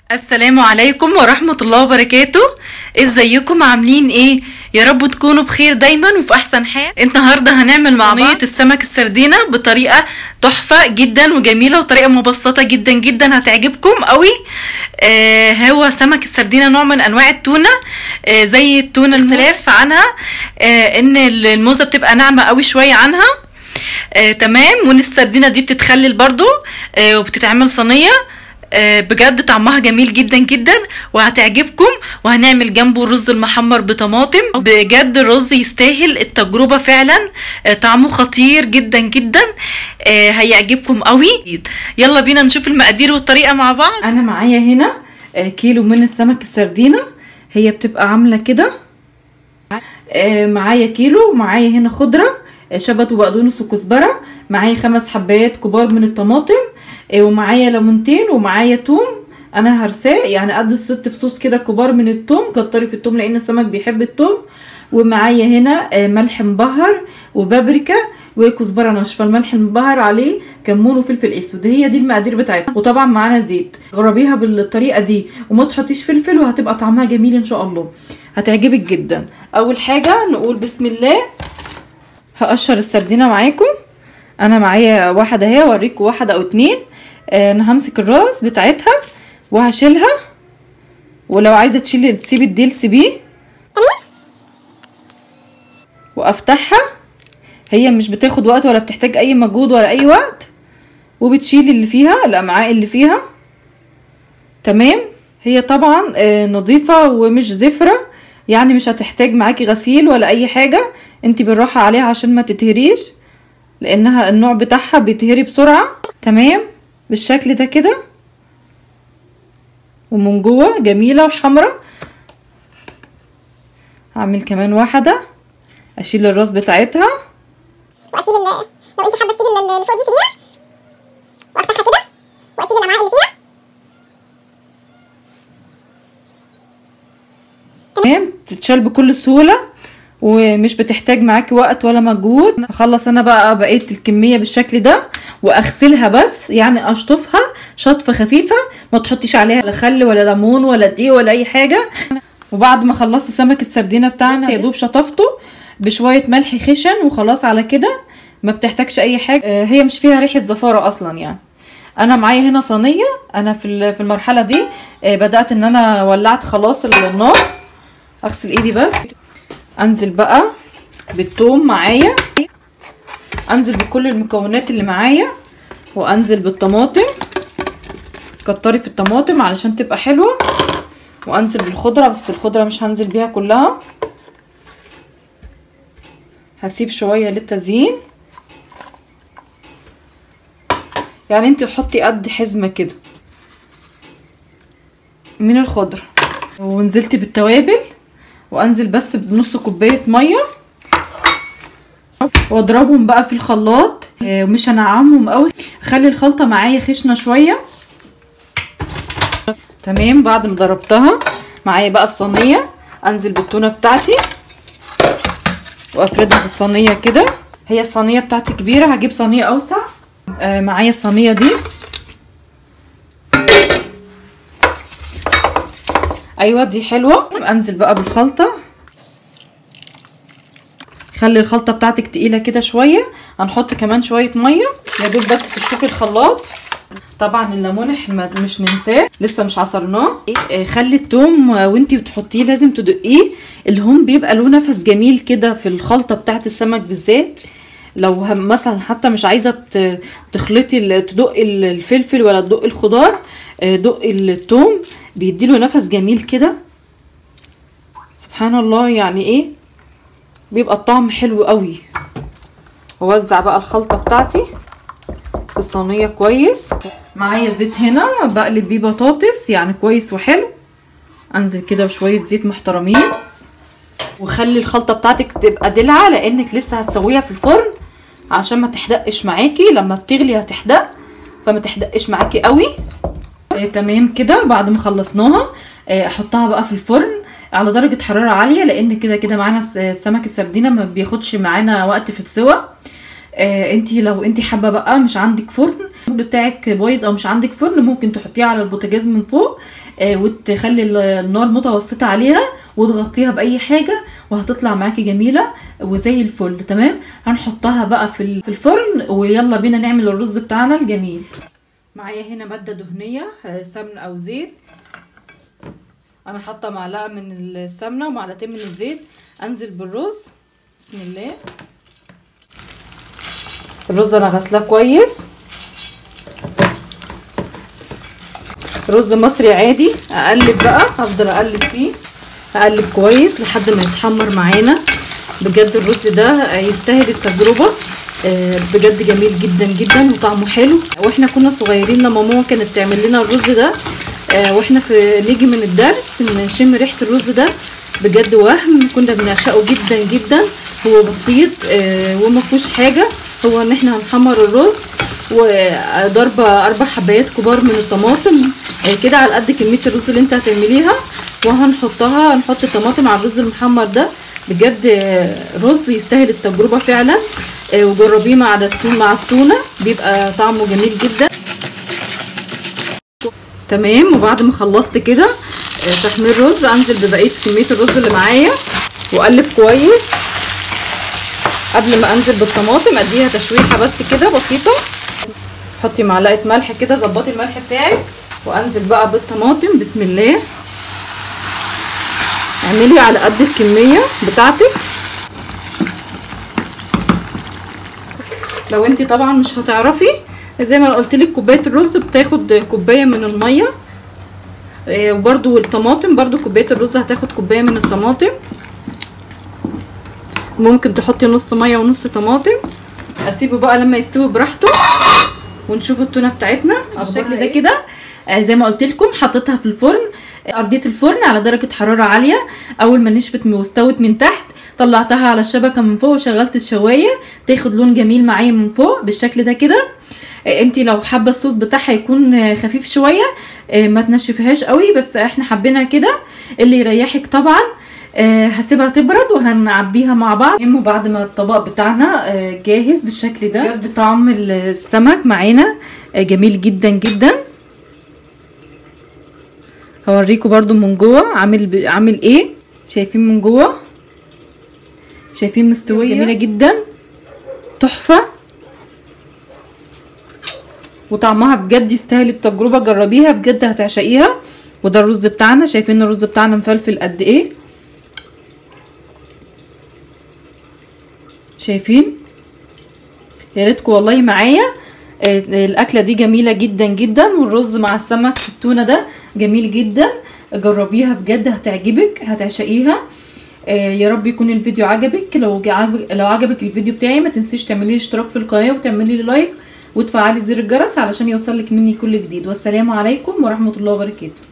السلام عليكم ورحمة الله وبركاته ازيكم عاملين ايه يا رب تكونوا بخير دايما وفي احسن حال النهارده هنعمل مع صينية بعض السمك السردينه بطريقه تحفه جدا وجميله وطريقه مبسطه جدا جدا هتعجبكم قوي آه هو سمك السردينه نوع من انواع التونه آه زي التونه الاختلاف عنها آه ان الموزه بتبقى ناعمه قوي شويه عنها آه تمام وان السردينه دي بتتخلل برضو آه وبتتعمل صينيه آه، بجد طعمها جميل جدا جدا وهتعجبكم وهنعمل جنبه الرز المحمر بطماطم بجد الرز يستاهل التجربة فعلا آه، طعمه خطير جدا جدا آه، هيعجبكم قوي يلا بينا نشوف المقادير والطريقة مع بعض انا معايا هنا آه، كيلو من السمك السردينة هي بتبقى عاملة كده آه، معايا كيلو معايا هنا خضرة آه، شبت وبقدونس وكزبرة معايا خمس حبات كبار من الطماطم آه، ومعايا ليمونتين ومعايا توم انا هرساه يعني قد الست فصوص كده كبار من التوم كتري في التوم لان السمك بيحب التوم ومعايا هنا آه، ملح مبهر وبابريكا وكزبره ناشفه الملح المبهر عليه كمون وفلفل اسود هي دي المقادير بتاعتنا وطبعا معانا زيت جربيها بالطريقه دي وما تحطيش فلفل وهتبقى طعمها جميل ان شاء الله هتعجبك جدا اول حاجه نقول بسم الله هقشر السردينه معاكم انا معايا واحده اهي اوريكم واحده او اتنين آه، انا همسك الراس بتاعتها وهشيلها ولو عايزه تشيلي تسيبي الديل سيبيه وافتحها هي مش بتاخد وقت ولا بتحتاج اي مجهود ولا اي وقت وبتشيلي اللي فيها الامعاء اللي فيها تمام هي طبعا آه، نظيفه ومش زفره يعني مش هتحتاج معاكي غسيل ولا اي حاجه انتي بالراحه عليها عشان ما تتهريش لانها النوع بتاعها بيتهري بسرعه تمام بالشكل ده كده ومن جوه جميله وحمرا هعمل كمان واحده اشيل الراس بتاعتها واشيل ال لو انت حابه تسيبي ال- اللي فوق دي سيبيها وافتحها كده واشيل الامعاء اللي فيها تمام تتشال بكل سهوله ومش بتحتاج معاكي وقت ولا مجهود اخلص انا بقى بقيه الكميه بالشكل ده واغسلها بس يعني اشطفها شطفه خفيفه ما تحطيش عليها لا خل ولا ليمون ولا دقيق ولا اي حاجه وبعد ما خلصت سمك السردينه بتاعنا يا دوب شطفته بشويه ملح خشن وخلاص على كده ما بتحتاجش اي حاجه آه، هي مش فيها ريحه زفاره اصلا يعني انا معايا هنا صينيه انا في ال- في المرحله دي آه، بدات ان انا ولعت خلاص النار اغسل ايدي بس انزل بقى بالثوم معايا انزل بكل المكونات اللي معايا وانزل بالطماطم كتري في الطماطم علشان تبقى حلوه وانزل بالخضره بس الخضره مش هنزل بيها كلها هسيب شويه للتزيين يعني انت حطي قد حزمه كده من الخضره ونزلت بالتوابل وانزل بس بنص كوبايه ميه واضربهم بقى في الخلاط آه، ومش هنعمهم قوي اخلي الخلطه معايا خشنه شويه تمام بعد ما ضربتها معايا بقى الصينيه انزل بالتونه بتاعتي وافردها في الصينيه كده هي الصينيه بتاعتي كبيره هجيب صينيه اوسع آه معايا الصينيه دي ايوه دي حلوه انزل بقى بالخلطه خلي الخلطه بتاعتك تقيله كده شويه هنحط كمان شويه ميه يا دوب بس تشطفي الخلاط طبعا الليمون احنا مش ننساه لسه مش عصرناه آه، خلي التوم آه، وانتي بتحطيه لازم تدقيه الهوم بيبقى له نفس جميل كده في الخلطه بتاعت السمك بالذات لو هم- مثلا حتى مش عايزه ت- تخلطي ال- تدقي ال- الفلفل ولا تدقي الخضار آه، دقي التوم بيديله نفس جميل كده سبحان الله يعني ايه بيبقى الطعم حلو قوي ووزع بقى الخلطه بتاعتي في الصينيه كويس معايا زيت هنا بقلب بيه بطاطس يعني كويس وحلو انزل كده بشويه زيت محترمين وخلي الخلطه بتاعتك تبقى دلعه لانك لسه هتسويها في الفرن عشان ما تحدقش معاكي لما بتغلي هتحدق فما تحدقش معاكي قوي آه تمام كده بعد ما خلصناها آه احطها بقى في الفرن على درجة حرارة عالية لان كده كده معانا الس- سمك السردينة ما بياخدش معانا وقت في السوا آه انتي لو انتي حابة بقى مش عندك فرن بتاعك بايظ او مش عندك فرن ممكن تحطيه على البوتاجاز من فوق آه، وتخلي ال- النار متوسطه عليها وتغطيها باي حاجه وهتطلع معاكي جميله وزي الفل تمام هنحطها بقى في ال- في الفرن ويلا بينا نعمل الرز بتاعنا الجميل معايا هنا ماده دهنيه آه، سمن او زيت انا حاطه معلقه من السمنه ومعلقتين من الزيت انزل بالرز بسم الله الرز انا غسلاه كويس رز مصري عادي اقلب بقى هفضل اقلب فيه اقلب كويس لحد ما يتحمر معانا بجد الرز ده يستاهل التجربه آه، بجد جميل جدا جدا وطعمه حلو واحنا كنا صغيرين لما ماما كانت تعمل لنا الرز ده آه، واحنا في نيجي من الدرس نشم ريحه الرز ده بجد وهم كنا بنعشقه جدا جدا هو بسيط آه، وما فيهوش حاجه هو ان احنا هنحمر الرز وضربه اربع حبايات كبار من الطماطم آه، كده على قد كميه الرز اللي انت هتعمليها وهنحطها هنحط الطماطم على الرز المحمر ده بجد آه، رز يستاهل التجربه فعلا آه، وجربيه مع التون مع التونه بيبقى طعمه جميل جدا تمام وبعد ما خلصت كده آه، تحمير رز انزل ببقيه كميه الرز اللي معايا واقلب كويس قبل ما انزل بالطماطم اديها تشويحه بس كده بسيطه حطي معلقه ملح كده ظبطي الملح بتاعك وانزل بقى بالطماطم بسم الله اعملي على قد الكميه بتاعتك لو انت طبعا مش هتعرفي زي ما قلت لك كوبايه الرز بتاخد كوبايه من الميه آه، وبرده الطماطم برده كوبايه الرز هتاخد كوبايه من الطماطم ممكن تحطي نص ميه ونص طماطم اسيبه بقى لما يستوي براحته ونشوف التونه بتاعتنا بالشكل ده كده آه، زي ما قلت لكم حطيتها في الفرن آه، ارضيه الفرن على درجه حراره عاليه اول ما نشفت واستوت من تحت طلعتها على الشبكه من فوق وشغلت الشوايه تاخد لون جميل معايا من فوق بالشكل ده كده انت لو حابه الصوص بتاعها يكون آه، خفيف شويه آه، ما تنشفهاش قوي بس احنا حابينها كده اللي يريحك طبعا آه، هسيبها تبرد وهنعبيها مع بعض المهم بعد ما الطبق بتاعنا آه، جاهز بالشكل ده بجد طعم السمك معانا آه، جميل جدا جدا هوريكم برضو من جوه عامل ب... عامل ايه شايفين من جوه شايفين مستويه جميله جدا تحفه وطعمها بجد يستاهل التجربه جربيها بجد هتعشقيها وده الرز بتاعنا شايفين الرز بتاعنا مفلفل قد ايه شايفين يا ريتكم والله معايا آه، الاكله دي جميله جدا جدا والرز مع السمك التونه ده جميل جدا جربيها بجد هتعجبك هتعشقيها آه، يا رب يكون الفيديو عجبك لو جا- عجبك لو عجبك الفيديو بتاعي ما تنسيش تعملي لي اشتراك في القناه وتعملي لي لايك وتفعلي زر الجرس علشان يوصلك مني كل جديد والسلام عليكم ورحمه الله وبركاته